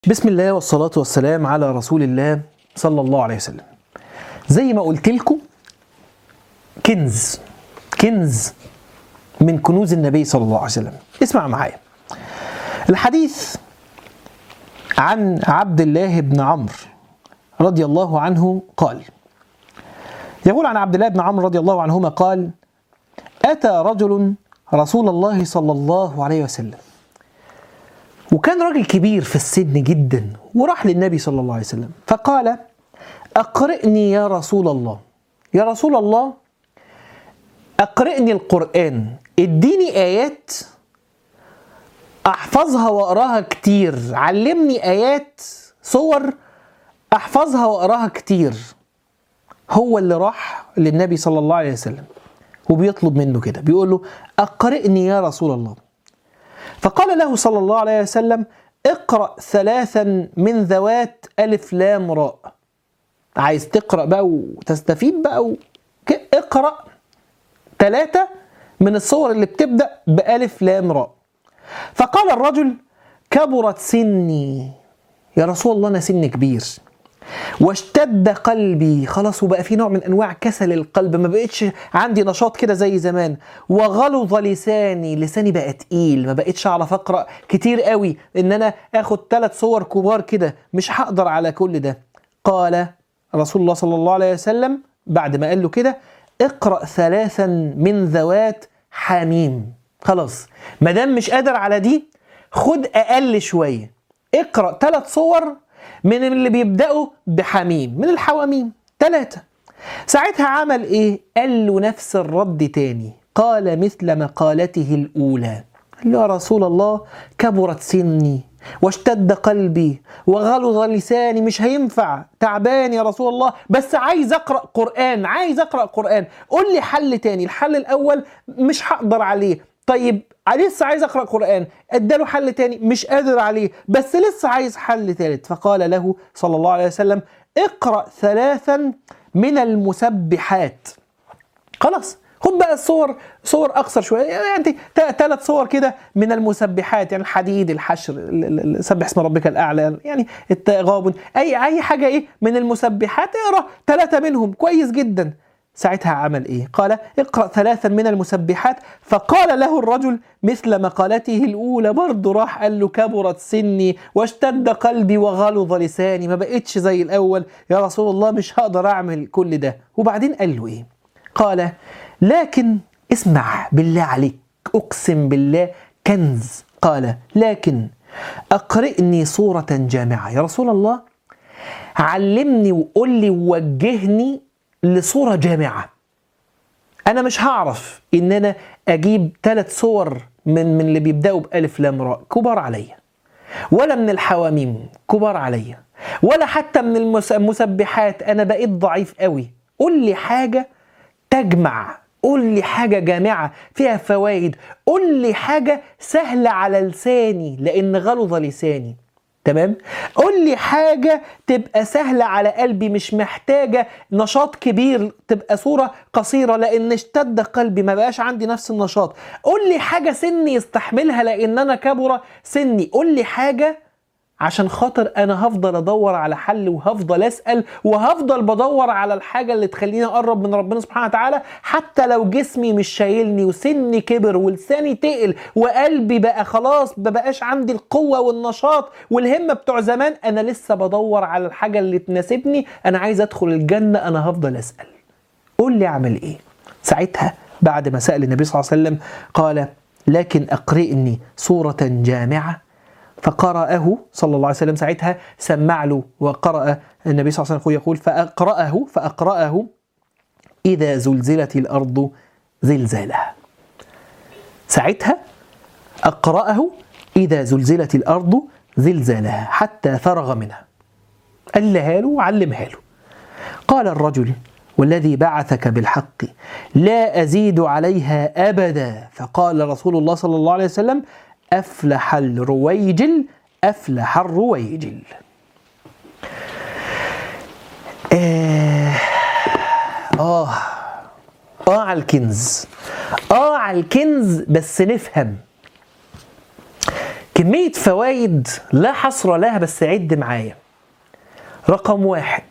بسم الله والصلاة والسلام على رسول الله صلى الله عليه وسلم زي ما قلت لكم كنز كنز من كنوز النبي صلى الله عليه وسلم اسمع معايا الحديث عن عبد الله بن عمرو رضي الله عنه قال يقول عن عبد الله بن عمرو رضي الله عنهما قال أتى رجل رسول الله صلى الله عليه وسلم وكان راجل كبير في السن جدا وراح للنبي صلى الله عليه وسلم فقال أقرئني يا رسول الله يا رسول الله أقرئني القرآن اديني آيات أحفظها وأقراها كتير علمني آيات صور أحفظها وأقراها كتير هو اللي راح للنبي صلى الله عليه وسلم وبيطلب منه كده بيقول له أقرئني يا رسول الله فقال له صلى الله عليه وسلم اقرأ ثلاثا من ذوات ألف لام راء عايز تقرأ بقى وتستفيد بقى و... اقرأ ثلاثة من الصور اللي بتبدأ بألف لام راء فقال الرجل كبرت سني يا رسول الله أنا سن كبير واشتد قلبي خلاص وبقى في نوع من انواع كسل القلب ما بقتش عندي نشاط كده زي زمان وغلظ لساني لساني بقى تقيل ما بقتش اعرف اقرا كتير قوي ان انا اخد ثلاث صور كبار كده مش هقدر على كل ده قال رسول الله صلى الله عليه وسلم بعد ما قال له كده اقرا ثلاثا من ذوات حميم خلاص ما دام مش قادر على دي خد اقل شويه اقرا ثلاث صور من اللي بيبدأوا بحميم من الحواميم ثلاثة ساعتها عمل ايه؟ قال له نفس الرد تاني قال مثل مقالته الأولى قال له يا رسول الله كبرت سني واشتد قلبي وغلظ لساني مش هينفع تعبان يا رسول الله بس عايز اقرا قران عايز اقرا قران قول لي حل تاني الحل الاول مش هقدر عليه طيب لسه عايز اقرا قران اداله حل تاني مش قادر عليه بس لسه عايز حل ثالث فقال له صلى الله عليه وسلم اقرا ثلاثا من المسبحات خلاص خد بقى الصور صور اقصر شويه يعني ثلاث صور كده من المسبحات يعني الحديد الحشر سبح اسم ربك الاعلى يعني التغابن اي اي حاجه ايه من المسبحات اقرا ثلاثه منهم كويس جدا ساعتها عمل ايه؟ قال اقرأ ثلاثا من المسبحات فقال له الرجل مثل مقالته الأولى برضه راح قال له كبرت سني واشتد قلبي وغلظ لساني ما بقتش زي الأول يا رسول الله مش هقدر أعمل كل ده وبعدين قال له ايه؟ قال لكن اسمع بالله عليك أقسم بالله كنز قال لكن أقرئني صورة جامعة يا رسول الله علمني وقول لي ووجهني لصورة جامعة أنا مش هعرف إن أنا أجيب ثلاث صور من من اللي بيبدأوا بألف لام راء كبار عليا ولا من الحواميم كبار عليا ولا حتى من المسبحات أنا بقيت ضعيف قوي قول لي حاجة تجمع قول لي حاجة جامعة فيها فوائد قول لي حاجة سهلة على لساني لأن غلظ لساني تمام قول لي حاجة تبقى سهلة على قلبي مش محتاجة نشاط كبير تبقى صورة قصيرة لأن اشتد قلبي ما بقاش عندي نفس النشاط قول لي حاجة سني يستحملها لأن أنا كبر سني قول لي حاجة عشان خاطر انا هفضل ادور على حل وهفضل اسال وهفضل بدور على الحاجه اللي تخليني اقرب من ربنا سبحانه وتعالى حتى لو جسمي مش شايلني وسني كبر ولساني تقل وقلبي بقى خلاص ما بقاش عندي القوه والنشاط والهمه بتوع زمان انا لسه بدور على الحاجه اللي تناسبني انا عايز ادخل الجنه انا هفضل اسال قول لي اعمل ايه ساعتها بعد ما سال النبي صلى الله عليه وسلم قال لكن اقرئني سوره جامعه فقرأه صلى الله عليه وسلم ساعتها سمع له وقرأ النبي صلى الله عليه وسلم يقول فأقرأه فأقرأه إذا زلزلت الأرض زلزالها ساعتها أقرأه إذا زلزلت الأرض زلزالها حتى فرغ منها قالها له وعلمها له قال الرجل والذي بعثك بالحق لا أزيد عليها أبدا فقال رسول الله صلى الله عليه وسلم أفلح الرويجل أفلح الرويجل آه آه آه على الكنز آه على الكنز بس نفهم كمية فوائد لا حصر لها بس عد معايا رقم واحد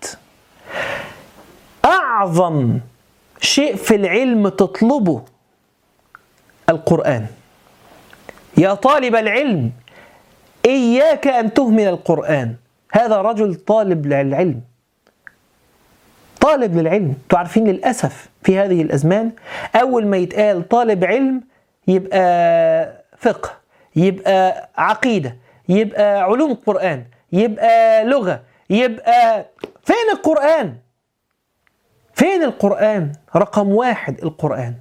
أعظم شيء في العلم تطلبه القرآن يا طالب العلم إياك أن تهمل القرآن هذا رجل طالب للعلم طالب للعلم انتوا عارفين للأسف في هذه الأزمان أول ما يتقال طالب علم يبقى فقه يبقى عقيدة يبقى علوم القرآن يبقى لغة يبقى فين القرآن فين القرآن رقم واحد القرآن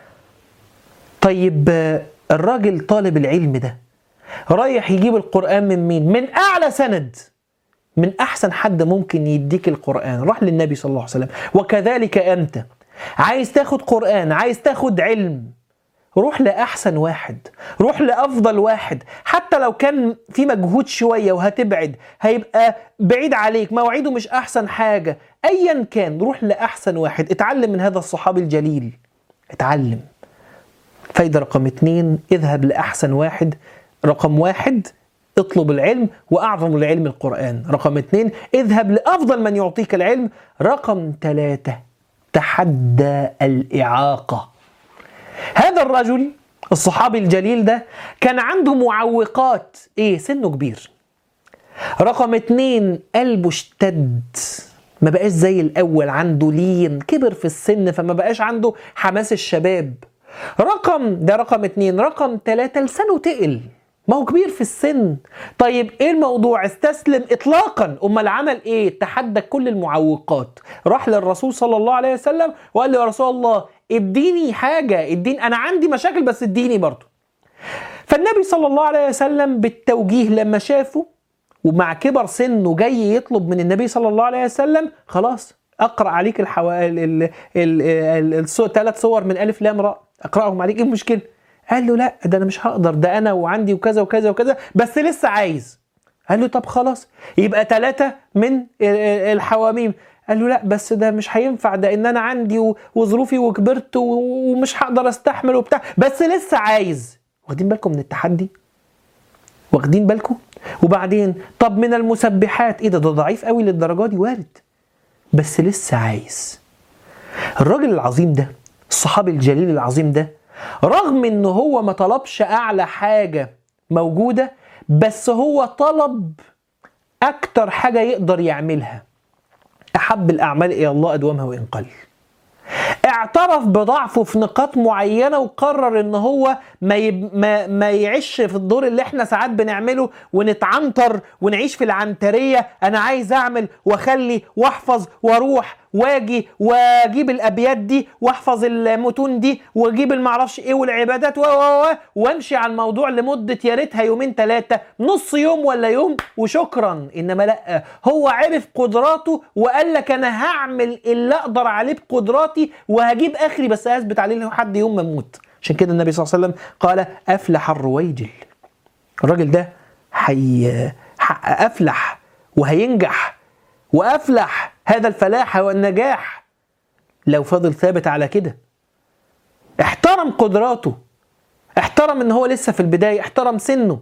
طيب الراجل طالب العلم ده رايح يجيب القرآن من مين من أعلى سند من أحسن حد ممكن يديك القرآن راح للنبي صلى الله عليه وسلم وكذلك أنت عايز تاخد قرآن عايز تاخد علم روح لأحسن واحد روح لأفضل واحد حتى لو كان في مجهود شوية وهتبعد هيبقى بعيد عليك مواعيده مش أحسن حاجة أيا كان روح لأحسن واحد اتعلم من هذا الصحابي الجليل اتعلم فايدة رقم اتنين اذهب لأحسن واحد رقم واحد اطلب العلم وأعظم العلم القرآن رقم اتنين اذهب لأفضل من يعطيك العلم رقم ثلاثة تحدى الإعاقة هذا الرجل الصحابي الجليل ده كان عنده معوقات ايه سنه كبير رقم اتنين قلبه اشتد ما بقاش زي الاول عنده لين كبر في السن فما بقاش عنده حماس الشباب رقم ده رقم اتنين رقم تلاتة لسانه تقل ما هو كبير في السن طيب ايه الموضوع استسلم اطلاقا امال عمل ايه تحدى كل المعوقات راح للرسول صلى الله عليه وسلم وقال له يا رسول الله اديني حاجه اديني انا عندي مشاكل بس اديني برضه فالنبي صلى الله عليه وسلم بالتوجيه لما شافه ومع كبر سنه جاي يطلب من النبي صلى الله عليه وسلم خلاص اقرا عليك الحو... ال... ال... ال... الثلاث صور من الف لام راء اقراهم عليك ايه المشكله قال له لا ده انا مش هقدر ده انا وعندي وكذا وكذا وكذا بس لسه عايز قال له طب خلاص يبقى ثلاثة من الحواميم قال له لا بس ده مش هينفع ده ان انا عندي وظروفي وكبرت ومش هقدر استحمل وبتاع بس لسه عايز واخدين بالكم من التحدي واخدين بالكم وبعدين طب من المسبحات ايه ده ده ضعيف قوي للدرجه دي وارد بس لسه عايز الراجل العظيم ده الصحابي الجليل العظيم ده رغم ان هو ما طلبش اعلى حاجه موجوده بس هو طلب اكتر حاجه يقدر يعملها احب الاعمال الى الله ادومها وان قل اعترف بضعفه في نقاط معينه وقرر ان هو ما, يب... ما ما يعيش في الدور اللي احنا ساعات بنعمله ونتعنتر ونعيش في العنتريه انا عايز اعمل واخلي واحفظ واروح واجي واجيب الابيات دي واحفظ المتون دي واجيب المعرفش ايه والعبادات و و وامشي على الموضوع لمده يا ريتها يومين ثلاثه نص يوم ولا يوم وشكرا انما لا هو عرف قدراته وقال لك انا هعمل اللي اقدر عليه بقدراتي وهجيب اخري بس اثبت عليه لحد يوم ما اموت عشان كده النبي صلى الله عليه وسلم قال افلح الرويجل الراجل ده حي افلح وهينجح وافلح هذا الفلاح والنجاح لو فضل ثابت على كده احترم قدراته احترم ان هو لسه في البدايه احترم سنه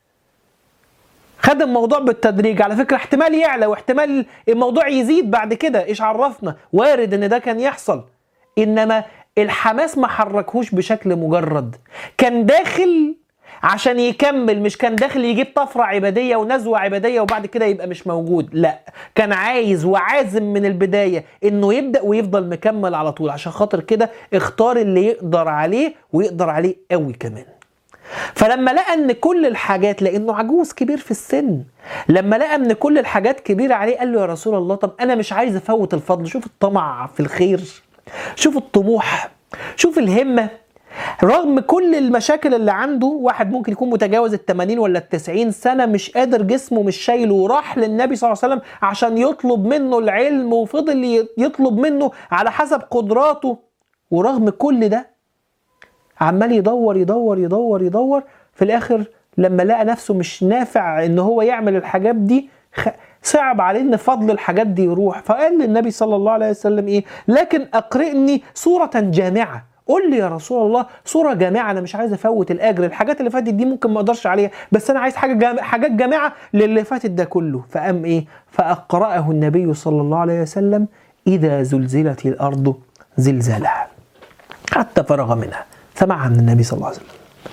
خد الموضوع بالتدريج على فكره احتمال يعلى واحتمال الموضوع يزيد بعد كده ايش عرفنا وارد ان ده كان يحصل انما الحماس ما حركهوش بشكل مجرد كان داخل عشان يكمل مش كان داخل يجيب طفرة عبادية ونزوة عبادية وبعد كده يبقى مش موجود لا كان عايز وعازم من البداية انه يبدأ ويفضل مكمل على طول عشان خاطر كده اختار اللي يقدر عليه ويقدر عليه قوي كمان فلما لقى ان كل الحاجات لانه عجوز كبير في السن لما لقى ان كل الحاجات كبيره عليه قال له يا رسول الله طب انا مش عايز افوت الفضل شوف الطمع في الخير شوف الطموح شوف الهمه رغم كل المشاكل اللي عنده واحد ممكن يكون متجاوز ال 80 ولا ال 90 سنه مش قادر جسمه مش شايله وراح للنبي صلى الله عليه وسلم عشان يطلب منه العلم وفضل يطلب منه على حسب قدراته ورغم كل ده عمال يدور يدور يدور يدور في الاخر لما لقى نفسه مش نافع ان هو يعمل الحاجات دي صعب عليه ان فضل الحاجات دي يروح فقال للنبي صلى الله عليه وسلم ايه لكن اقرئني سوره جامعه قول لي يا رسول الله صوره جامعه انا مش عايز افوت الاجر الحاجات اللي فاتت دي ممكن ما اقدرش عليها بس انا عايز حاجه جام... حاجات جامعه للي فاتت ده كله فقام ايه فاقراه النبي صلى الله عليه وسلم اذا زلزلت الارض زلزالها حتى فرغ منها سمعها من النبي صلى الله عليه وسلم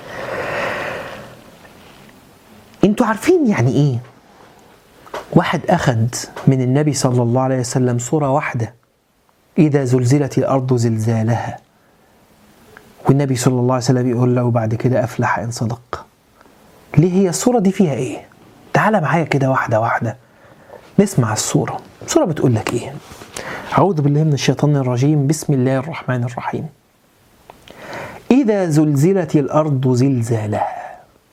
انتوا عارفين يعني ايه واحد اخذ من النبي صلى الله عليه وسلم صوره واحده اذا زلزلت الارض زلزالها والنبي صلى الله عليه وسلم يقول له بعد كده افلح ان صدق ليه هي الصوره دي فيها ايه تعال معايا كده واحده واحده نسمع الصوره الصوره بتقول لك ايه اعوذ بالله من الشيطان الرجيم بسم الله الرحمن الرحيم اذا زلزلت الارض زلزالها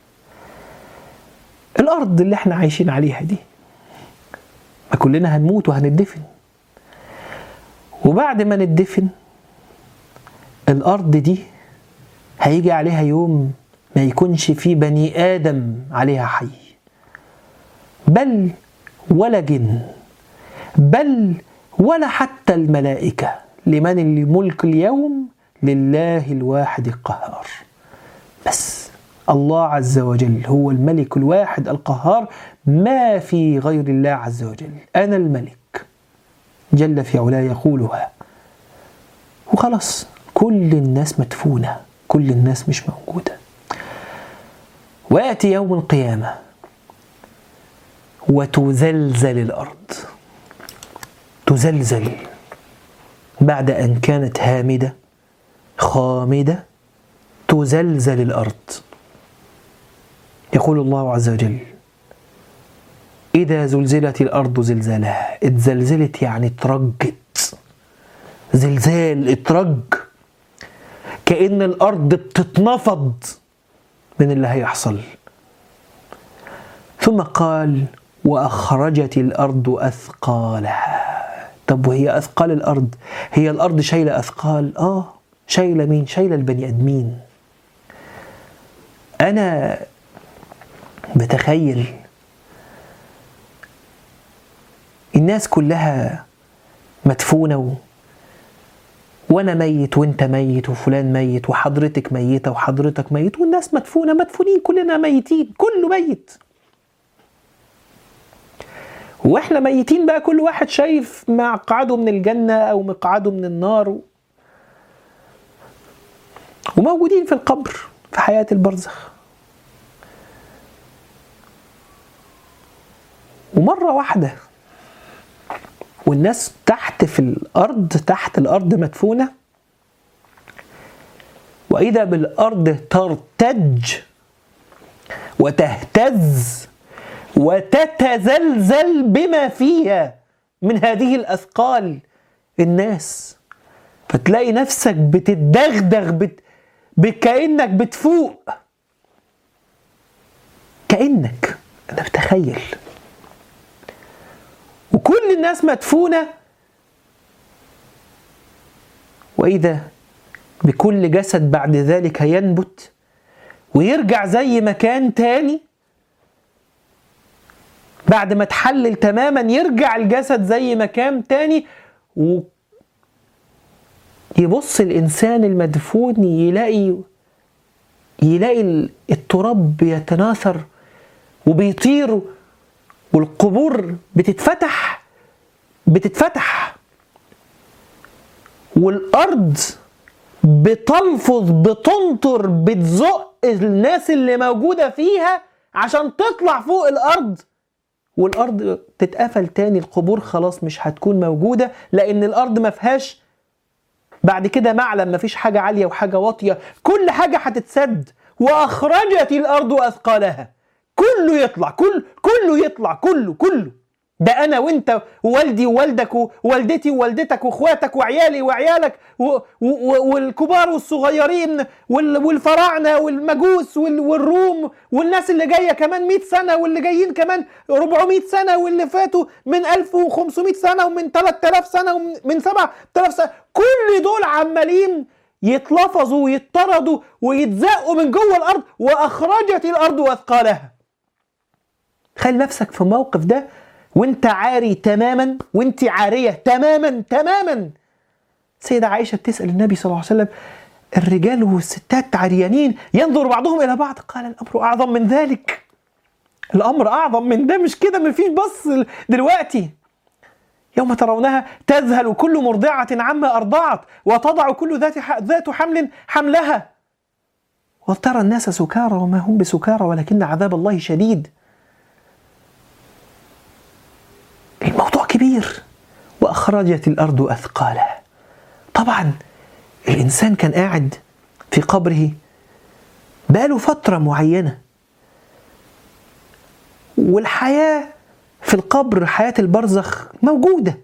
الارض اللي احنا عايشين عليها دي ما كلنا هنموت وهندفن وبعد ما ندفن الارض دي هيجي عليها يوم ما يكونش في بني ادم عليها حي بل ولا جن بل ولا حتى الملائكه لمن الملك اليوم لله الواحد القهار بس الله عز وجل هو الملك الواحد القهار ما في غير الله عز وجل أنا الملك جل في علاه يقولها وخلاص كل الناس مدفونة كل الناس مش موجودة ويأتي يوم القيامة وتزلزل الأرض تزلزل بعد أن كانت هامدة خامدة تزلزل الأرض يقول الله عز وجل إذا زلزلت الأرض زلزالها اتزلزلت يعني اترجت زلزال اترج كأن الأرض بتتنفض من اللي هيحصل ثم قال وأخرجت الأرض أثقالها طب وهي أثقال الأرض هي الأرض شايلة أثقال آه شايلة مين شايلة البني آدمين أنا بتخيل الناس كلها مدفونة و... وأنا ميت وأنت ميت وفلان ميت وحضرتك ميتة وحضرتك ميت والناس مدفونة مدفونين كلنا ميتين كله ميت واحنا ميتين بقى كل واحد شايف مقعده من الجنة أو مقعده من النار و... وموجودين في القبر في حياة البرزخ ومرة واحدة والناس تحت في الأرض تحت الأرض مدفونة وإذا بالأرض ترتج وتهتز وتتزلزل بما فيها من هذه الأثقال الناس فتلاقي نفسك بتدغدغ بت... كأنك بتفوق كأنك أنا بتخيل وكل الناس مدفونة وإذا بكل جسد بعد ذلك ينبت ويرجع زي ما كان تاني بعد ما تحلل تماما يرجع الجسد زي ما كان تاني و يبص الإنسان المدفون يلاقي يلاقي التراب بيتناثر وبيطير والقبور بتتفتح بتتفتح والارض بتلفظ بتنطر بتزق الناس اللي موجوده فيها عشان تطلع فوق الارض والارض تتقفل تاني القبور خلاص مش هتكون موجوده لان الارض ما فيهاش بعد كده معلم ما فيش حاجه عاليه وحاجه واطيه كل حاجه هتتسد واخرجت الارض اثقالها كله يطلع كل كله يطلع كله كله ده انا وانت ووالدي ووالدك ووالدتي ووالدتك واخواتك وعيالي وعيالك و و والكبار والصغيرين والفراعنه والمجوس والروم والناس اللي جايه كمان 100 سنه واللي جايين كمان 400 سنه واللي فاتوا من 1500 سنه ومن 3000 سنه ومن 7000 سنه كل دول عمالين يتلفظوا ويطردوا ويتزقوا من جوه الارض واخرجت الارض اثقالها خلي نفسك في الموقف ده وانت عاري تماما وانت عاريه تماما تماما سيدة عائشة بتسأل النبي صلى الله عليه وسلم الرجال والستات عريانين ينظر بعضهم الى بعض قال الامر اعظم من ذلك الامر اعظم من ده مش كده مفيش بص دلوقتي يوم ترونها تذهل كل مرضعة عما أرضعت وتضع كل ذات ذات حمل حملها وترى الناس سكارى وما هم بسكارى ولكن عذاب الله شديد الموضوع كبير وأخرجت الأرض أثقالها طبعا الإنسان كان قاعد في قبره بقاله فترة معينة والحياة في القبر حياة البرزخ موجودة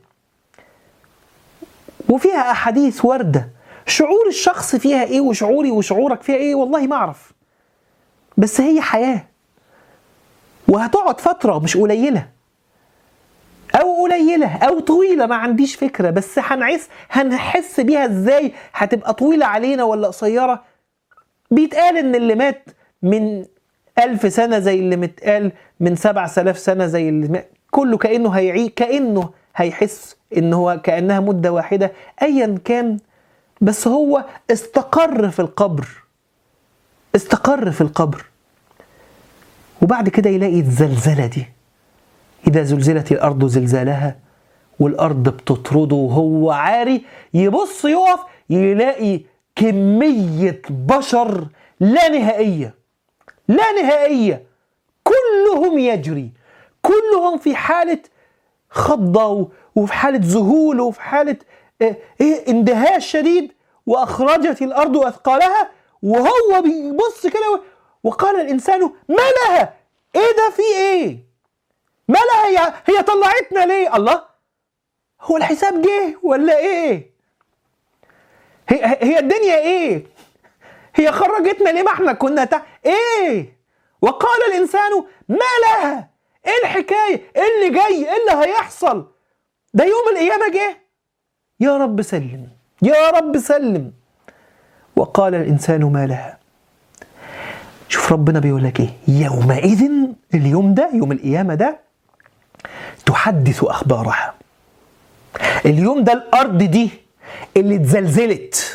وفيها أحاديث واردة شعور الشخص فيها إيه وشعوري وشعورك فيها إيه والله ما أعرف بس هي حياة وهتقعد فترة مش قليلة أو قليلة أو طويلة ما عنديش فكرة بس هنعس هنحس بيها إزاي هتبقى طويلة علينا ولا قصيرة بيتقال إن اللي مات من ألف سنة زي اللي متقال من سبع سلاف سنة زي اللي مات كله كأنه هيعي كأنه هيحس إن هو كأنها مدة واحدة أيا كان بس هو استقر في القبر استقر في القبر وبعد كده يلاقي الزلزلة دي إذا زلزلت الأرض زلزالها والأرض بتطرده وهو عاري يبص يقف يلاقي كمية بشر لا نهائية لا نهائية كلهم يجري كلهم في حالة خضة وفي حالة ذهول وفي حالة إيه اندهاش شديد وأخرجت الأرض أثقالها وهو بيبص كده وقال الإنسان ما لها إيه ده في إيه ما لها هي, هي طلعتنا ليه الله هو الحساب جه ولا إيه هي, هي الدنيا إيه هي خرجتنا ليه ما احنا كنا تحت ايه وقال الانسان ما لها ايه الحكايه ايه اللي جاي ايه اللي هيحصل ده يوم القيامه جه يا رب سلم يا رب سلم وقال الانسان ما لها شوف ربنا بيقول لك ايه يومئذ اليوم ده يوم القيامه ده تحدث اخبارها اليوم ده الارض دي اللي اتزلزلت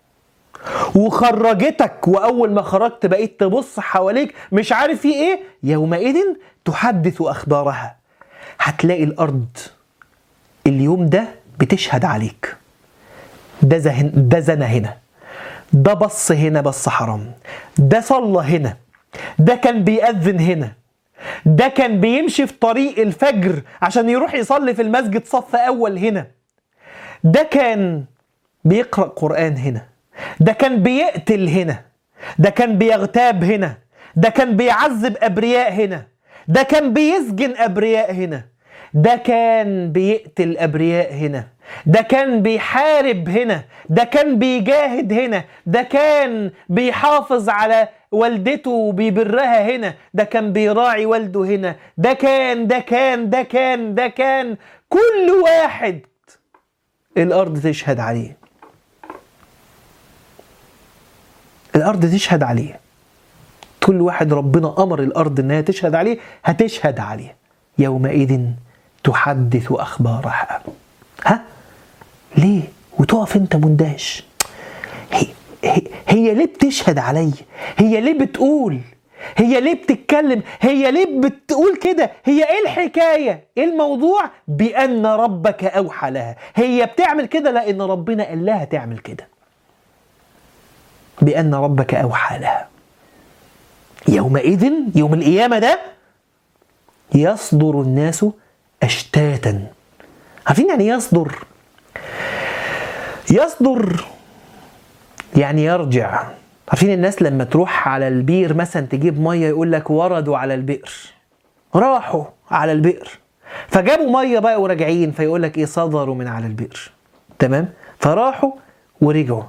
وخرجتك واول ما خرجت بقيت تبص حواليك مش عارف في ايه يومئذ تحدث اخبارها هتلاقي الارض اليوم ده بتشهد عليك ده زهن ده زنى هنا ده بص هنا بص حرام ده صلى هنا ده كان بيأذن هنا ده كان بيمشي في طريق الفجر عشان يروح يصلي في المسجد صف اول هنا ده كان بيقرأ قرآن هنا ده كان بيقتل هنا ده كان بيغتاب هنا ده كان بيعذب أبرياء هنا ده كان بيسجن أبرياء هنا ده كان بيقتل أبرياء هنا ده كان بيحارب هنا ده كان بيجاهد هنا ده كان بيحافظ على والدته وبيبرها هنا ده كان بيراعي والده هنا ده كان ده كان ده كان ده كان كل واحد الأرض تشهد عليه الارض تشهد عليه كل واحد ربنا امر الارض انها تشهد عليه هتشهد عليه يومئذ تحدث اخبارها ها ليه وتقف انت مندهش هي, هي, هي ليه بتشهد عليا هي ليه بتقول هي ليه بتتكلم هي ليه بتقول كده هي ايه الحكايه ايه الموضوع بان ربك اوحى لها هي بتعمل كده لان ربنا قال لها تعمل كده بأن ربك أوحى لها يومئذ يوم القيامة ده يصدر الناس أشتاتا عارفين يعني يصدر يصدر يعني يرجع عارفين الناس لما تروح على البير مثلا تجيب ميه يقول لك وردوا على البئر راحوا على البئر فجابوا ميه بقى وراجعين فيقول لك ايه صدروا من على البئر تمام فراحوا ورجعوا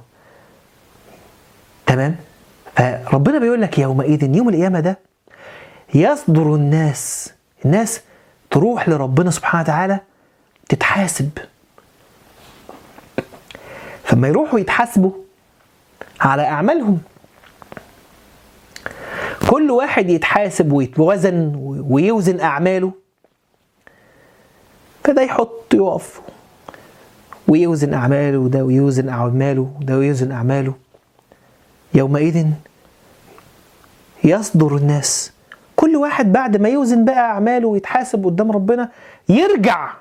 تمام فربنا بيقول لك يومئذ يوم القيامه ده يصدر الناس الناس تروح لربنا سبحانه وتعالى تتحاسب فما يروحوا يتحاسبوا على اعمالهم كل واحد يتحاسب ويتوزن ويوزن اعماله فده يحط يقف ويوزن اعماله وده ويوزن اعماله وده ويوزن اعماله يومئذ يصدر الناس كل واحد بعد ما يوزن بقى أعماله ويتحاسب قدام ربنا يرجع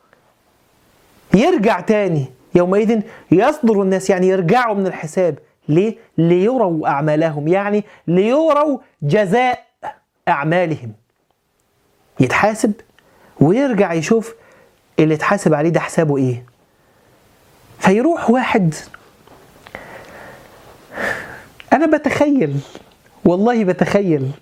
يرجع تاني يومئذ يصدر الناس يعني يرجعوا من الحساب ليه؟ ليروا أعمالهم يعني ليروا جزاء أعمالهم يتحاسب ويرجع يشوف اللي اتحاسب عليه ده حسابه ايه فيروح واحد انا بتخيل والله بتخيل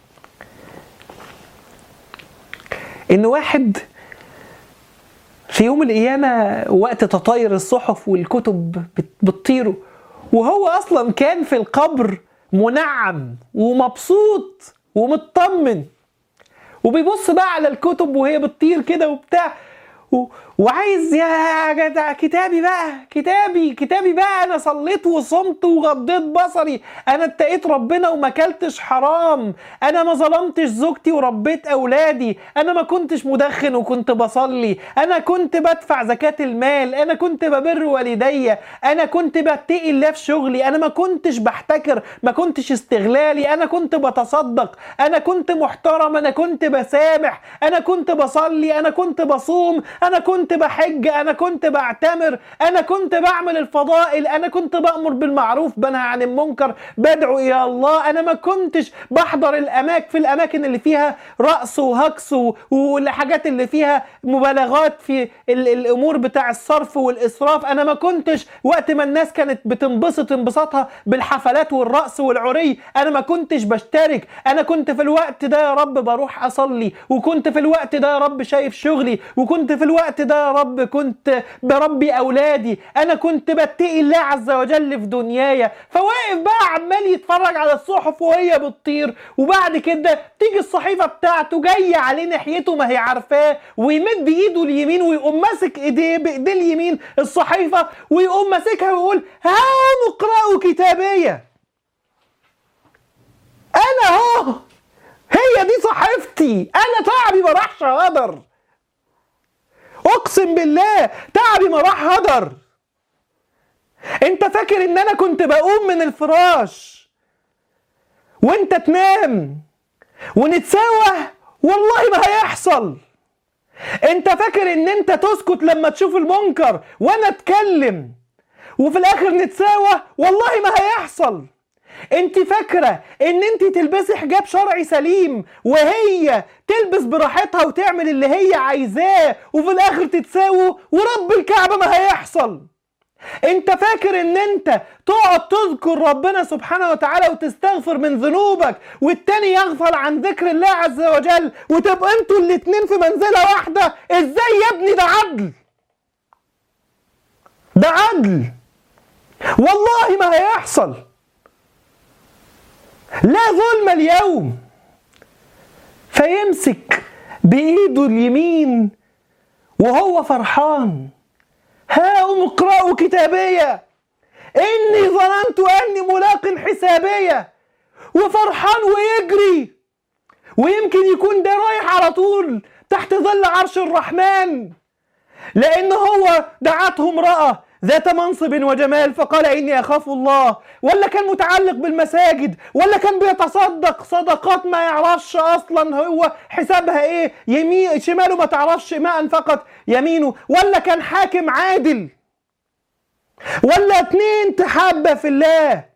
ان واحد في يوم القيامة وقت تطاير الصحف والكتب بت- بتطيره وهو أصلا كان في القبر منعم ومبسوط ومطمن وبيبص بقى على الكتب وهي بتطير كده وبتاع و... وعايز يا جدع كتابي بقى كتابي كتابي بقى انا صليت وصمت وغضيت بصري انا اتقيت ربنا وما اكلتش حرام انا ما ظلمتش زوجتي وربيت اولادي انا ما كنتش مدخن وكنت بصلي انا كنت بدفع زكاة المال انا كنت ببر والدي انا كنت بتقي الله في شغلي انا ما كنتش بحتكر ما كنتش استغلالي انا كنت بتصدق انا كنت محترم انا كنت بسامح انا كنت بصلي انا كنت بصوم انا كنت بحج انا كنت بعتمر انا كنت بعمل الفضائل انا كنت بأمر بالمعروف بنهى عن المنكر بدعو الى الله انا ما كنتش بحضر الاماكن في الاماكن اللي فيها رقص وهجص و- والحاجات اللي فيها مبالغات في ال- الامور بتاع الصرف والاسراف انا ما كنتش وقت ما الناس كانت بتنبسط انبساطها بالحفلات والرقص والعري انا ما كنتش بشترك انا كنت في الوقت ده يا رب بروح اصلي وكنت في الوقت ده يا رب شايف شغلي وكنت في الوقت ده يا رب كنت بربي اولادي انا كنت بتقي الله عز وجل في دنياي فواقف بقى عمال يتفرج على الصحف وهي بتطير وبعد كده تيجي الصحيفه بتاعته جايه عليه ناحيته ما هي عارفاه ويمد ايده اليمين ويقوم ماسك ايديه بايديه اليمين الصحيفه ويقوم ماسكها ويقول ها اقرأوا كتابيه انا اهو هي دي صحيفتي انا تعبي ما راحش هدر اقسم بالله تعبي ما راح هدر انت فاكر ان انا كنت بقوم من الفراش وانت تنام ونتساوى والله ما هيحصل انت فاكر ان انت تسكت لما تشوف المنكر وانا اتكلم وفي الاخر نتساوى والله ما هيحصل انت فاكره ان انت تلبسي حجاب شرعي سليم وهي تلبس براحتها وتعمل اللي هي عايزاه وفي الاخر تتساووا ورب الكعبه ما هيحصل انت فاكر ان انت تقعد تذكر ربنا سبحانه وتعالى وتستغفر من ذنوبك والتاني يغفل عن ذكر الله عز وجل وتبقى انتوا الاتنين في منزلة واحدة ازاي يا ابني ده عدل ده عدل والله ما هيحصل لا ظلم اليوم فيمسك بايده اليمين وهو فرحان هاؤم اقرأوا كتابية إني ظننت أني ملاق حسابية وفرحان ويجري ويمكن يكون ده رايح على طول تحت ظل عرش الرحمن لأن هو دعته امرأة ذات منصب وجمال فقال إني أخاف الله ولا كان متعلق بالمساجد ولا كان بيتصدق صدقات ما يعرفش أصلا هو حسابها إيه يمين شماله ما تعرفش ما أنفقت يمينه ولا كان حاكم عادل ولا اتنين تحابة في الله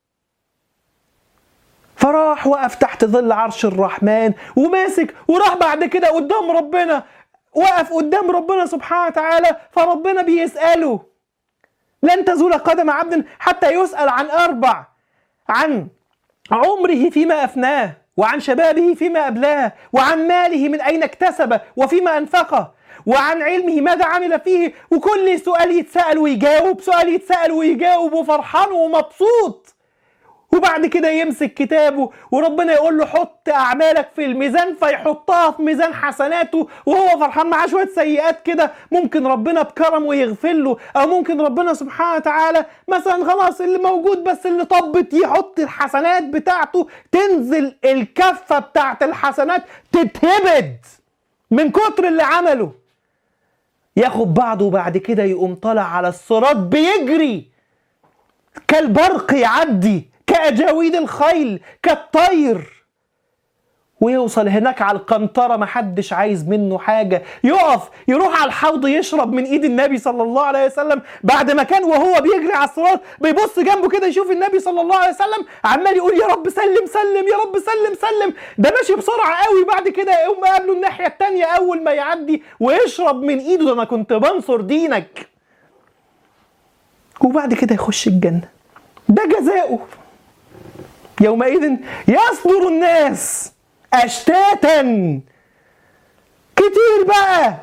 فراح وقف تحت ظل عرش الرحمن وماسك وراح بعد كده قدام ربنا وقف قدام ربنا سبحانه وتعالى فربنا بيسأله لن تزول قدم عبد حتى يسأل عن أربع عن عمره فيما أفناه وعن شبابه فيما أبلاه وعن ماله من أين اكتسبه وفيما أنفقه وعن علمه ماذا عمل فيه وكل سؤال يتسأل ويجاوب سؤال يتسأل ويجاوب وفرحان ومبسوط وبعد كده يمسك كتابه وربنا يقول له حط اعمالك في الميزان فيحطها في ميزان حسناته وهو فرحان معاه شويه سيئات كده ممكن ربنا بكرمه يغفر له او ممكن ربنا سبحانه وتعالى مثلا خلاص اللي موجود بس اللي طبت يحط الحسنات بتاعته تنزل الكفه بتاعت الحسنات تتهبد من كتر اللي عمله ياخد بعضه وبعد كده يقوم طالع على الصراط بيجري كالبرق يعدي كأجاويد الخيل كالطير ويوصل هناك على القنطرة محدش عايز منه حاجة يقف يروح على الحوض يشرب من ايد النبي صلى الله عليه وسلم بعد ما كان وهو بيجري على الصراط بيبص جنبه كده يشوف النبي صلى الله عليه وسلم عمال يقول يا رب سلم سلم يا رب سلم سلم ده ماشي بسرعة قوي بعد كده يقوم قابله الناحية التانية أول ما يعدي ويشرب من ايده ده أنا كنت بنصر دينك وبعد كده يخش الجنة ده جزاؤه يومئذ يصدر الناس اشتاتا كتير بقى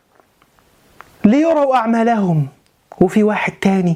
ليروا اعمالهم وفي واحد تاني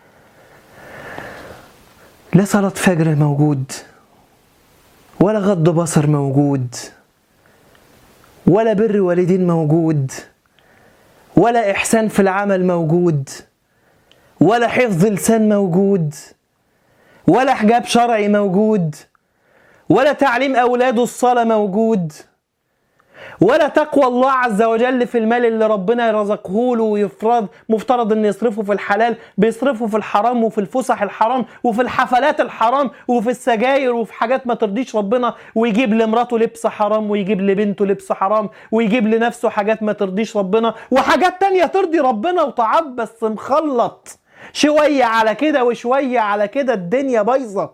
لا صلاة فجر موجود ولا غض بصر موجود ولا بر والدين موجود ولا إحسان في العمل موجود ولا حفظ لسان موجود ولا حجاب شرعي موجود ولا تعليم أولاده الصلاة موجود ولا تقوى الله عز وجل في المال اللي ربنا رزقه له ويفرض مفترض ان يصرفه في الحلال بيصرفه في الحرام وفي الفسح الحرام وفي الحفلات الحرام وفي السجاير وفي حاجات ما ترضيش ربنا ويجيب لمراته لبس حرام ويجيب لبنته لبس حرام ويجيب لنفسه حاجات ما ترضيش ربنا وحاجات تانية ترضي ربنا وطاعات بس مخلط شوية على كده وشوية على كده الدنيا بايظة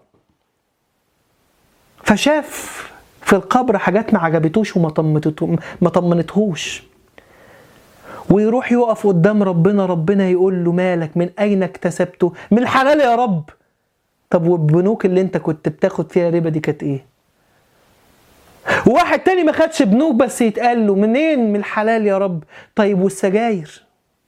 فشاف في القبر حاجات ما عجبتوش وما طمنته ما طمنتهوش ويروح يقف قدام ربنا ربنا يقول له مالك من اين اكتسبته من الحلال يا رب طب والبنوك اللي انت كنت بتاخد فيها ربا دي كانت ايه وواحد تاني ما خدش بنوك بس يتقال له منين من الحلال يا رب طيب والسجاير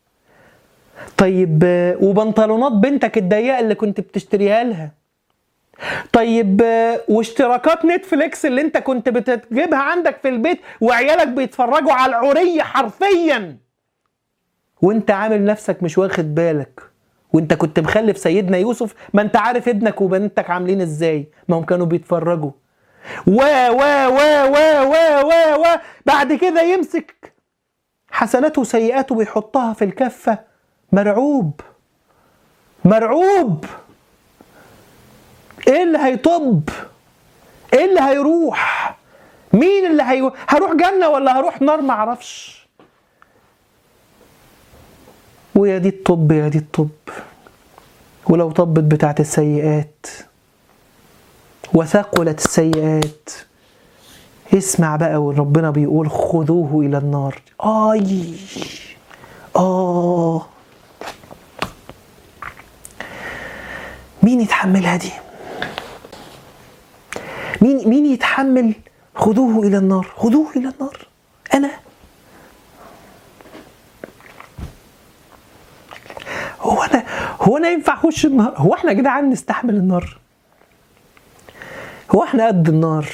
طيب وبنطلونات بنتك الضيقه اللي كنت بتشتريها لها طيب واشتراكات نتفليكس اللي انت كنت بتجيبها عندك في البيت وعيالك بيتفرجوا على العرية حرفيا وانت عامل نفسك مش واخد بالك وانت كنت مخلف سيدنا يوسف ما انت عارف ابنك وبنتك عاملين ازاي ما هم كانوا بيتفرجوا و و و و و و و بعد كده يمسك حسناته وسيئاته ويحطها في الكفة مرعوب مرعوب ايه اللي هيطب ايه اللي هيروح مين اللي هي... هروح جنة ولا هروح نار معرفش ويا دي الطب يا دي الطب ولو طبت بتاعت السيئات وثقلت السيئات اسمع بقى وربنا بيقول خذوه الى النار اي اه مين يتحملها دي مين مين يتحمل خذوه الى النار خذوه الى النار انا هو انا هو انا ينفع اخش النار هو احنا يا جدعان نستحمل النار هو احنا قد النار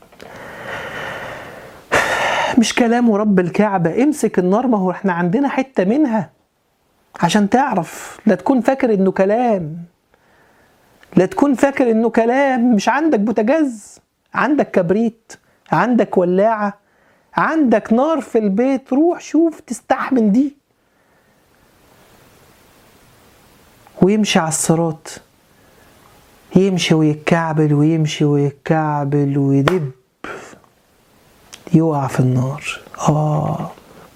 مش كلام ورب الكعبة امسك النار ما هو احنا عندنا حتة منها عشان تعرف لا تكون فاكر انه كلام لا تكون فاكر انه كلام مش عندك بوتاجاز عندك كبريت عندك ولاعة عندك نار في البيت روح شوف تستحمل دي ويمشي على الصراط يمشي ويتكعبل ويمشي ويتكعبل ويدب يقع في النار آه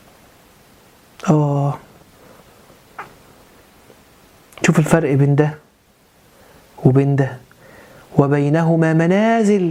آه شوف الفرق بين ده وبين ده وبينهما منازل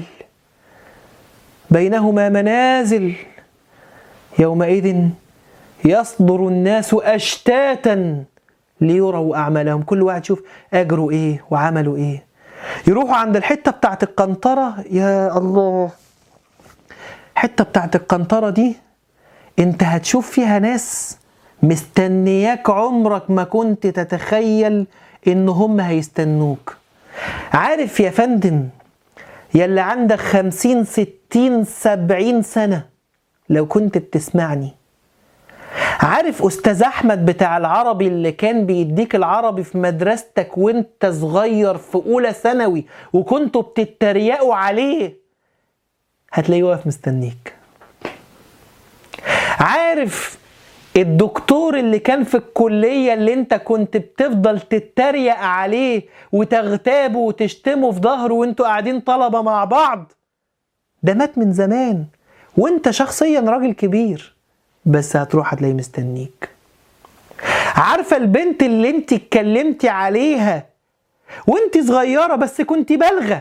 بينهما منازل يومئذ يصدر الناس أشتاتا ليروا أعمالهم كل واحد يشوف أجره إيه وعمله إيه يروحوا عند الحتة بتاعت القنطرة يا الله الحتة بتاعت القنطرة دي انت هتشوف فيها ناس مستنياك عمرك ما كنت تتخيل ان هم هيستنوك عارف يا فندم يلي عندك خمسين ستين سبعين سنة لو كنت بتسمعني عارف أستاذ أحمد بتاع العربي اللي كان بيديك العربي في مدرستك وانت صغير في أولى ثانوي وكنتوا بتتريقوا عليه هتلاقيه واقف مستنيك عارف الدكتور اللي كان في الكلية اللي انت كنت بتفضل تتريق عليه وتغتابه وتشتمه في ظهره وانتوا قاعدين طلبة مع بعض ده مات من زمان وانت شخصيا راجل كبير بس هتروح هتلاقيه مستنيك عارفة البنت اللي انت اتكلمتي عليها وانت صغيرة بس كنت بالغة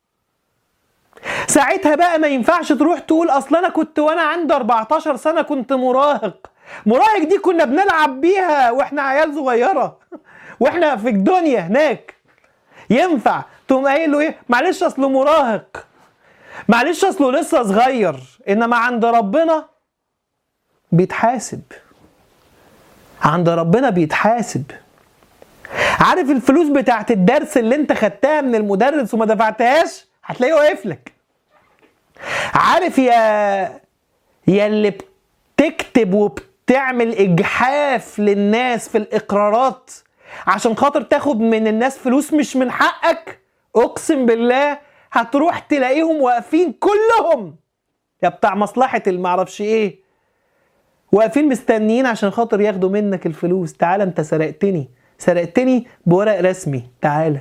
ساعتها بقى ما ينفعش تروح تقول اصل انا كنت وانا عندي 14 سنة كنت مراهق مراهق دي كنا بنلعب بيها واحنا عيال صغيرة واحنا في الدنيا هناك ينفع تقوم قايل له ايه معلش اصله مراهق معلش اصله لسه صغير انما عند ربنا بيتحاسب عند ربنا بيتحاسب عارف الفلوس بتاعت الدرس اللي انت خدتها من المدرس وما دفعتهاش هتلاقيه واقف لك عارف يا يا اللي بتكتب وبتعمل اجحاف للناس في الاقرارات عشان خاطر تاخد من الناس فلوس مش من حقك اقسم بالله هتروح تلاقيهم واقفين كلهم يا بتاع مصلحة المعرفش ايه واقفين مستنيين عشان خاطر ياخدوا منك الفلوس تعال انت سرقتني سرقتني بورق رسمي تعالى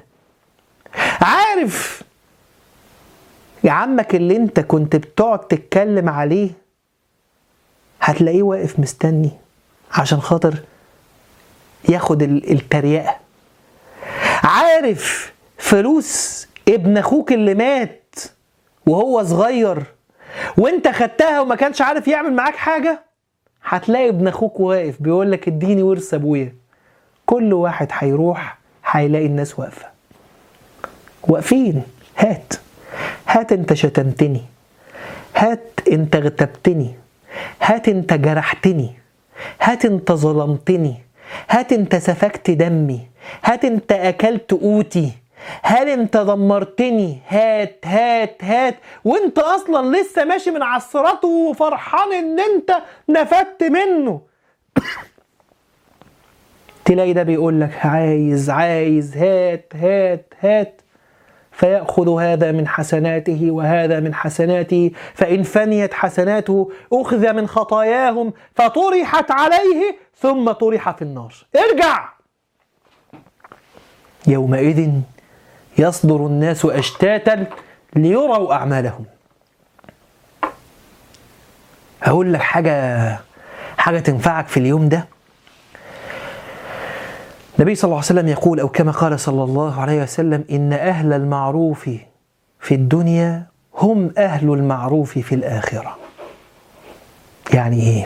عارف يا عمك اللي انت كنت بتقعد تتكلم عليه هتلاقيه واقف مستني عشان خاطر ياخد التريقة عارف فلوس ابن اخوك اللي مات وهو صغير وانت خدتها وما كانش عارف يعمل معاك حاجة هتلاقي ابن اخوك واقف بيقول لك اديني ورث ابويا كل واحد هيروح هيلاقي الناس واقفة واقفين هات هات انت شتمتني هات انت اغتبتني هات انت جرحتني هات انت ظلمتني هات انت سفكت دمي هات انت اكلت قوتي هل انت دمرتني هات هات هات وانت اصلا لسه ماشي من على الصراط وفرحان ان انت نفدت منه تلاقي ده بيقول لك عايز عايز هات هات هات فيأخذ هذا من حسناته وهذا من حسناته فإن فنيت حسناته أخذ من خطاياهم فطرحت عليه ثم طرح في النار ارجع يومئذ يصدر الناس أشتاتا ليروا أعمالهم هقول لك حاجة حاجة تنفعك في اليوم ده النبي صلى الله عليه وسلم يقول أو كما قال صلى الله عليه وسلم إن أهل المعروف في الدنيا هم أهل المعروف في الآخرة يعني إيه؟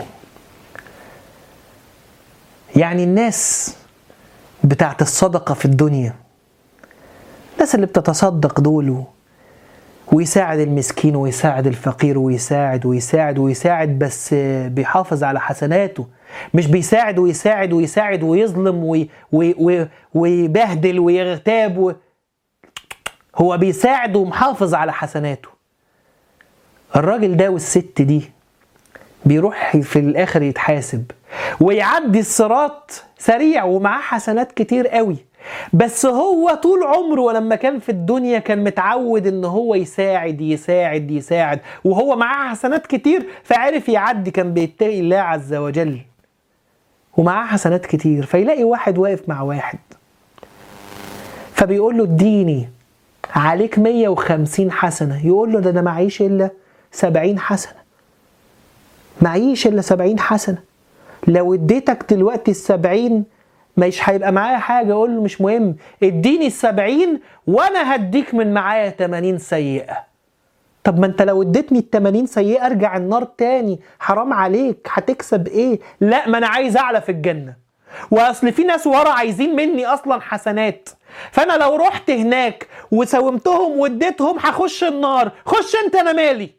يعني الناس بتاعت الصدقة في الدنيا الناس اللي بتتصدق دول ويساعد المسكين ويساعد الفقير ويساعد ويساعد ويساعد بس بيحافظ على حسناته مش بيساعد ويساعد ويساعد ويظلم وي وي وي ويبهدل ويغتاب و... هو بيساعد ومحافظ على حسناته الراجل ده والست دي بيروح في الاخر يتحاسب ويعدي الصراط سريع ومعاه حسنات كتير قوي بس هو طول عمره ولما كان في الدنيا كان متعود ان هو يساعد يساعد يساعد وهو معاه حسنات كتير فعرف يعدي كان بيتقي الله عز وجل ومعاه حسنات كتير فيلاقي واحد واقف مع واحد فبيقول له اديني عليك 150 حسنة يقول له ده انا معيش الا 70 حسنة معيش الا 70 حسنة لو اديتك دلوقتي السبعين مش هيبقى معايا حاجه اقول له مش مهم اديني السبعين وانا هديك من معايا 80 سيئه طب ما انت لو اديتني ال 80 سيئه ارجع النار تاني حرام عليك هتكسب ايه لا ما انا عايز اعلى في الجنه واصل في ناس ورا عايزين مني اصلا حسنات فانا لو رحت هناك وساومتهم واديتهم هخش النار خش انت انا مالي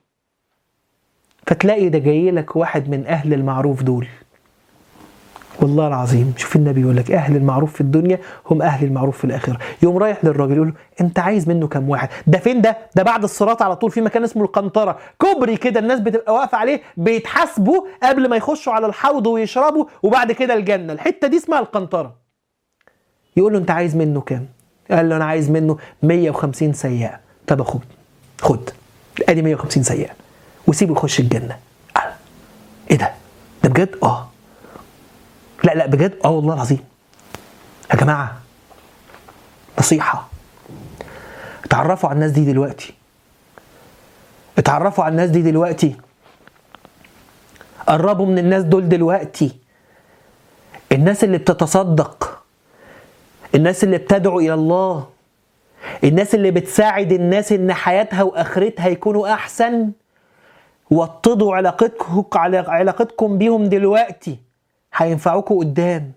فتلاقي ده جاي لك واحد من اهل المعروف دول والله العظيم شوف النبي يقول لك اهل المعروف في الدنيا هم اهل المعروف في الاخره يوم رايح للراجل يقول له انت عايز منه كام واحد ده فين ده ده بعد الصراط على طول في مكان اسمه القنطره كوبري كده الناس بتبقى واقفه عليه بيتحاسبوا قبل ما يخشوا على الحوض ويشربوا وبعد كده الجنه الحته دي اسمها القنطره يقول له انت عايز منه كام قال له انا عايز منه 150 سيئه طب خد خد ادي 150 سيئه وسيبه يخش الجنه قال ايه ده ده بجد اه لا لا بجد اه والله العظيم يا جماعه نصيحه اتعرفوا على الناس دي دلوقتي اتعرفوا على الناس دي دلوقتي قربوا من الناس دول دلوقتي الناس اللي بتتصدق الناس اللي بتدعو الى الله الناس اللي بتساعد الناس ان حياتها واخرتها يكونوا احسن وطدوا علاقتكم علاقتكم بيهم دلوقتي هينفعوكوا قدام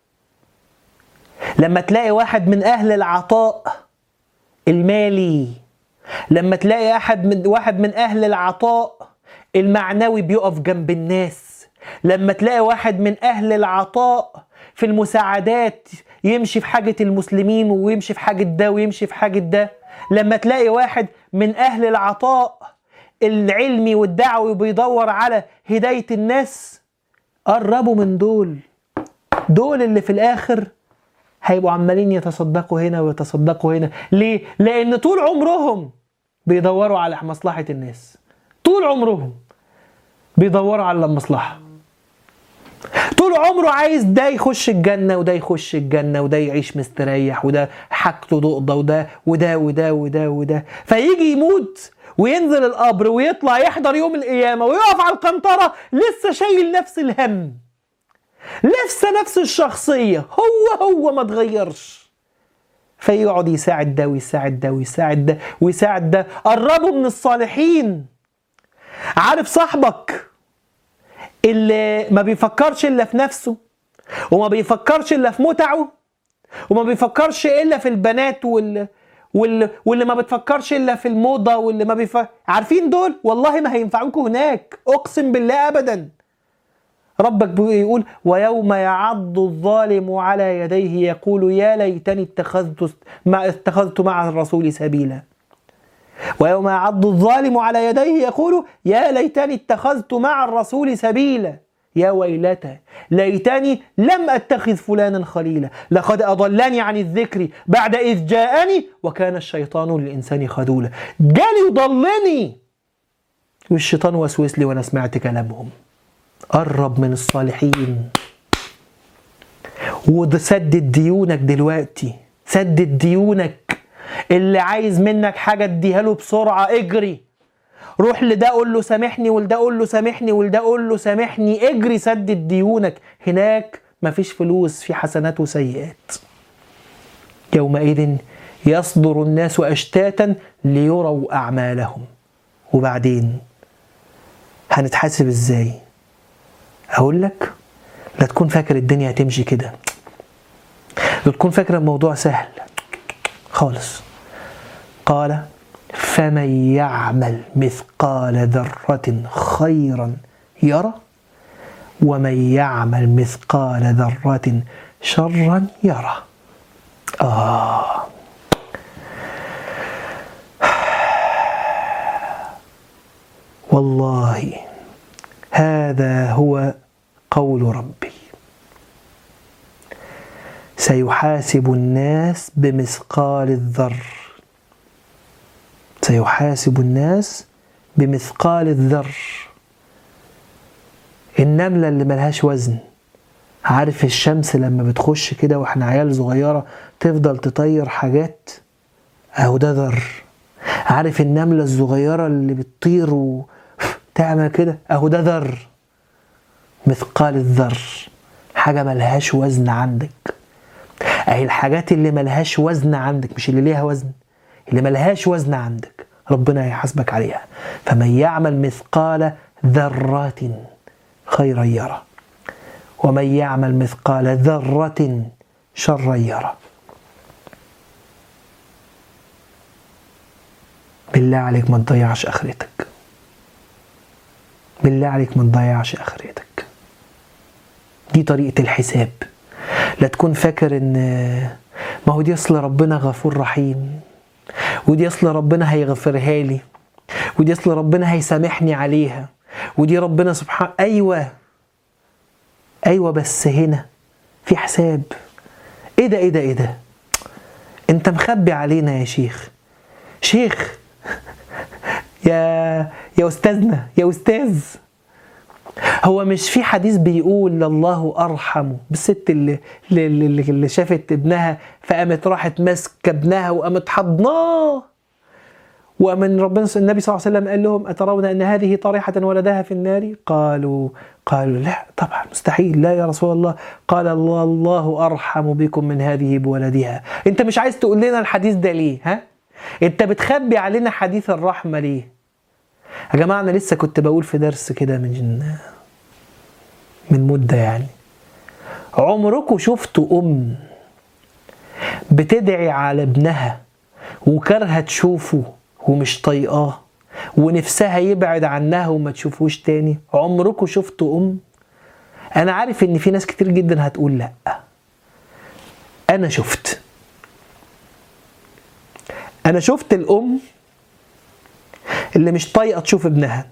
لما تلاقي واحد من اهل العطاء المالي لما تلاقي احد من واحد من اهل العطاء المعنوي بيقف جنب الناس لما تلاقي واحد من اهل العطاء في المساعدات يمشي في حاجة المسلمين ويمشي في حاجة ده ويمشي في حاجة ده لما تلاقي واحد من أهل العطاء العلمي والدعوي بيدور على هداية الناس قربوا من دول دول اللي في الآخر هيبقوا عمالين يتصدقوا هنا ويتصدقوا هنا ليه؟ لأن طول عمرهم بيدوروا على مصلحة الناس طول عمرهم بيدوروا على المصلحة طول عمره عايز ده يخش الجنة وده يخش الجنة وده يعيش مستريح وده حاجته ضغضة وده وده وده وده وده فيجي يموت وينزل القبر ويطلع يحضر يوم القيامة ويقف على القنطرة لسه شايل نفس الهم لسه نفس الشخصية هو هو ما اتغيرش فيقعد يساعد ده ويساعد ده ويساعد ده ويساعد ده قربوا من الصالحين عارف صاحبك اللي ما بيفكرش الا في نفسه وما بيفكرش الا في متعه وما بيفكرش الا في البنات وال... وال... واللي ما بتفكرش الا في الموضه واللي ما بيف... عارفين دول والله ما هينفعوكوا هناك اقسم بالله ابدا ربك بيقول ويوم يعض الظالم على يديه يقول يا ليتني اتخذت ما اتخذت مع الرسول سبيلا ويوم يعض الظالم على يديه يقول يا ليتني اتخذت مع الرسول سبيلا يا ويلتى ليتني لم اتخذ فلانا خليلا لقد اضلني عن الذكر بعد اذ جاءني وكان الشيطان للانسان خذولا جالي وضلني والشيطان وسوس لي وانا سمعت كلامهم قرب من الصالحين وسدد ديونك دلوقتي سدد ديونك اللي عايز منك حاجه اديها له بسرعه اجري روح لده قول له سامحني ولده قول له سامحني ولده قول له سامحني اجري سدد ديونك هناك مفيش فلوس في حسنات وسيئات يومئذ يصدر الناس اشتاتا ليروا اعمالهم وبعدين هنتحاسب ازاي اقول لك لا تكون فاكر الدنيا هتمشي كده لا تكون فاكر الموضوع سهل خالص قال فمن يعمل مثقال ذرة خيرا يرى ومن يعمل مثقال ذرة شرا يرى آه والله هذا هو قول ربي سيحاسب الناس بمثقال الذر سيحاسب الناس بمثقال الذر النملة اللي ملهاش وزن عارف الشمس لما بتخش كده واحنا عيال صغيرة تفضل تطير حاجات اهو ده ذر عارف النملة الصغيرة اللي بتطير وتعمل كده اهو ده ذر مثقال الذر حاجة ملهاش وزن عندك اهي الحاجات اللي ملهاش وزن عندك مش اللي ليها وزن اللي ملهاش وزن عندك ربنا هيحاسبك عليها فمن يعمل مثقال ذرات خيرا يرى ومن يعمل مثقال ذرة شرا يرى بالله عليك ما تضيعش اخرتك بالله عليك ما تضيعش اخرتك دي طريقة الحساب لا تكون فاكر ان ما هو دي اصل ربنا غفور رحيم ودي اصل ربنا هيغفرها لي ودي اصل ربنا هيسامحني عليها ودي ربنا سبحانه ايوه ايوه بس هنا في حساب ايه ده ايه ده ايه ده انت مخبي علينا يا شيخ شيخ يا يا استاذنا يا استاذ هو مش في حديث بيقول الله ارحم بالست اللي اللي, اللي, اللي شافت ابنها فقامت راحت ماسكه ابنها وقامت حضناه ومن ربنا النبي صلى الله عليه وسلم قال لهم اترون ان هذه طريحه ولدها في النار قالوا قالوا لا طبعا مستحيل لا يا رسول الله قال الله الله ارحم بكم من هذه بولدها انت مش عايز تقول لنا الحديث ده ليه ها انت بتخبي علينا حديث الرحمه ليه يا جماعه انا لسه كنت بقول في درس كده من من مده يعني عمركم شفتوا ام بتدعي على ابنها وكارهه تشوفه ومش طايقاه ونفسها يبعد عنها وما تشوفوش تاني عمركم شفتوا ام انا عارف ان في ناس كتير جدا هتقول لا انا شفت انا شفت الام اللي مش طايقه تشوف ابنها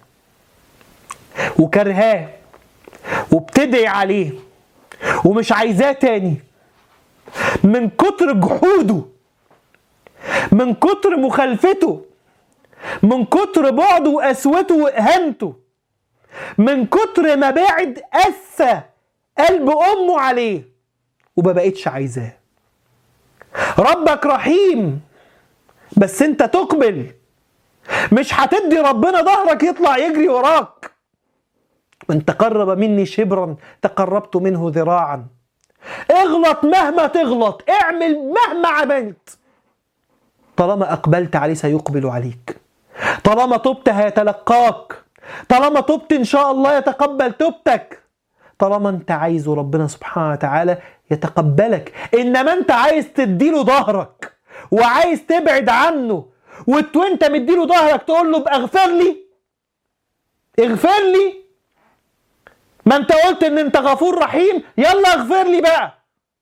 وكرهاه وبتدعي عليه ومش عايزاه تاني من كتر جحوده من كتر مخالفته من كتر بعده وقسوته واهانته من كتر ما بعد قسى قلب امه عليه وما بقتش عايزاه ربك رحيم بس انت تقبل مش هتدي ربنا ظهرك يطلع يجري وراك من تقرب مني شبرا تقربت منه ذراعا اغلط مهما تغلط اعمل مهما عملت طالما اقبلت عليه سيقبل عليك طالما تبت هيتلقاك طالما تبت ان شاء الله يتقبل توبتك طالما انت عايزه ربنا سبحانه وتعالى يتقبلك انما انت عايز تديله ظهرك وعايز تبعد عنه وانت مديله ظهرك تقول له اغفر لي اغفر لي ما انت قلت ان انت غفور رحيم يلا اغفر لي بقى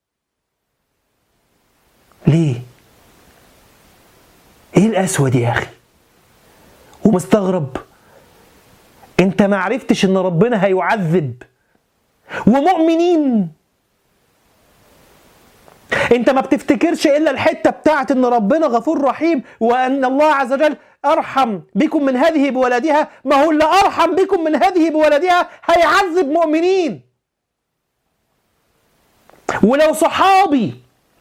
ليه ايه القسوه دي يا اخي ومستغرب انت ما عرفتش ان ربنا هيعذب ومؤمنين انت ما بتفتكرش الا الحته بتاعت ان ربنا غفور رحيم وان الله عز وجل ارحم بكم من هذه بولدها ما هو اللي ارحم بكم من هذه بولدها هيعذب مؤمنين ولو صحابي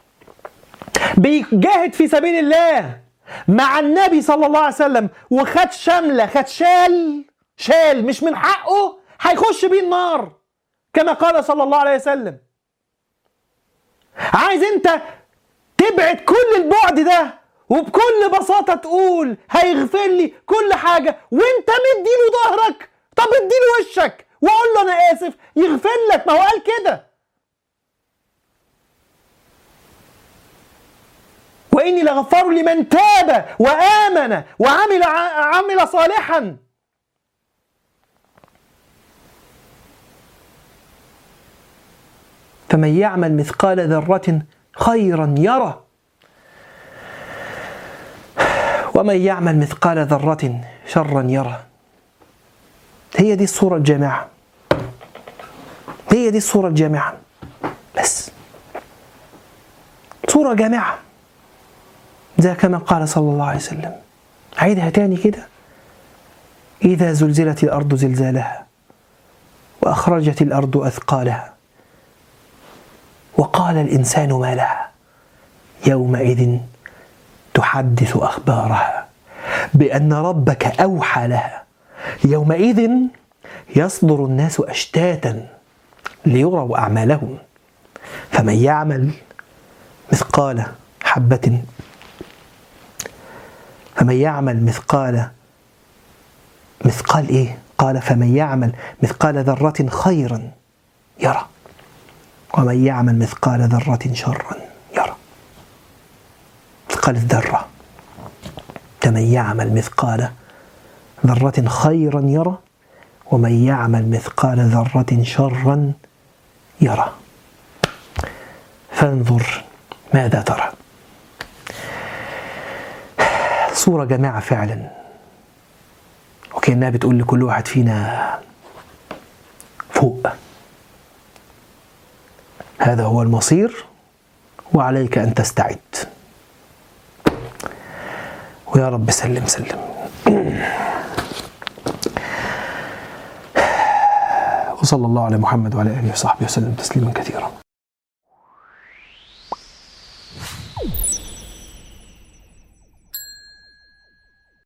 بيجاهد في سبيل الله مع النبي صلى الله عليه وسلم وخد شمله خد شال شال مش من حقه هيخش بيه النار كما قال صلى الله عليه وسلم عايز انت تبعد كل البعد ده وبكل بساطه تقول هيغفر لي كل حاجه وانت مديله ظهرك طب اديله وشك وقول له انا اسف يغفر لك ما هو قال كده واني لغفار لمن تاب وامن وعمل عمل صالحا فمن يعمل مثقال ذرة خيرا يره ومن يعمل مثقال ذرة شرا يره هي دي الصورة الجامعة هي دي الصورة الجامعة بس صورة جامعة زي كما قال صلى الله عليه وسلم عيدها تاني كده إذا زلزلت الأرض زلزالها وأخرجت الأرض أثقالها وقال الإنسان ما لها يومئذ تحدث أخبارها بأن ربك أوحى لها يومئذ يصدر الناس أشتاتا ليروا أعمالهم فمن يعمل مثقال حبة فمن يعمل مثقال مثقال ايه؟ قال فمن يعمل مثقال ذرة خيرا يرى ومن يعمل مثقال ذرة شرا يرى مثقال الذرة فمن يعمل مثقال ذرة خيرا يرى ومن يعمل مثقال ذرة شرا يرى فانظر ماذا ترى صورة جماعة فعلا وكأنها بتقول لكل واحد فينا فوق هذا هو المصير وعليك أن تستعد ويا رب سلم سلم وصلى الله على محمد وعلى اله وصحبه وسلم تسليما كثيرا